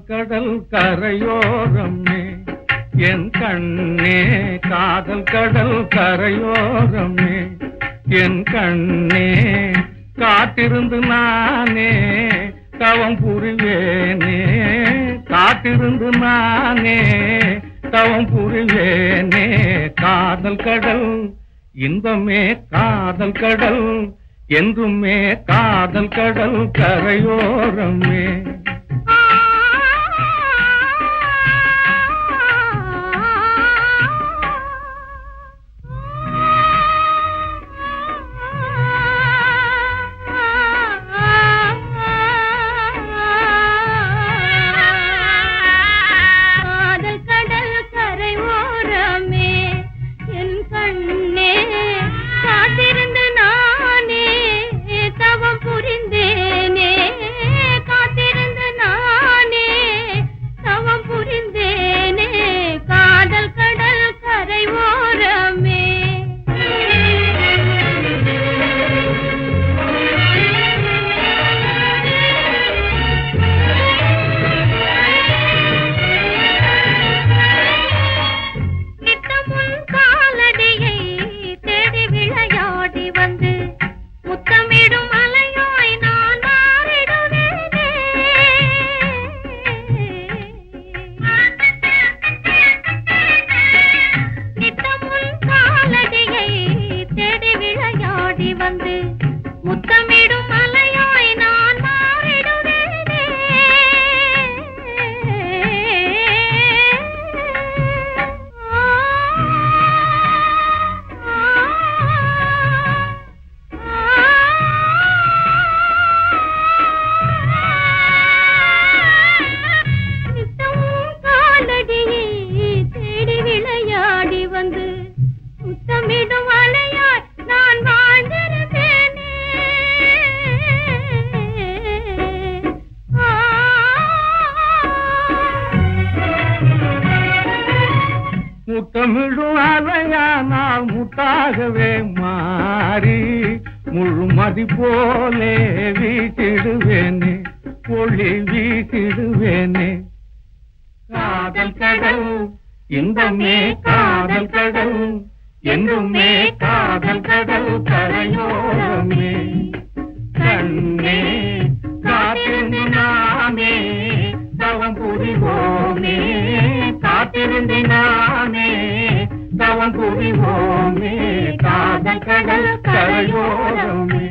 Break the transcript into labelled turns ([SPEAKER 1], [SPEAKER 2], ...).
[SPEAKER 1] காதல் கடல் கரையோரமே என் கண்ணே காதல் கடல் கரையோரமே என் கண்ணே காத்திருந்து நானே தவம் புரிவேனே காத்திருந்து நானே தவம் புரிவேனே காதல் கடல் இன்பமே காதல் கடல் என்றுமே காதல் கடல் கரையோரமே
[SPEAKER 2] காதல் கடல் கரை ஓரமே என் கண்ணே காத்திருந்து நானே தவம் புரிந்தேனே காத்திருந்து நானே தவம் புரிந்தேனே காதல் கடல் கரை ஓரமே நித்தமுன் காலடியை தேடி விளையாடி வந்து முத்தமிடும் அலையாய் நான் மாறிடுவேனே நித்தமுன் காலடியை தேடி விளையாடி வந்து முத்தமிடும் அலையாய் நான் மாறிடுவேனே நித்தமும் காலடியை தேடி விளையாடி வந்து முத்தமிடும் அலையாய் நான் வாழ்ந்திருந்தேனே
[SPEAKER 1] முத்தமிழும் அலையானால் முத்தாகவே மாறி முழுமதி போலே வீசிடுவேனே ஒளி வீசிடுவேனே காதல் கடல் இன்பமே காதல் கடல் என்றுமே காதல் கடல் கரையோரமே கண்ணே காத்திருந்து நாமே தவம் புரிவோமே காத்திருந்து நாமே தவம் புரிவோமே காதல் கடல் கரையோரமே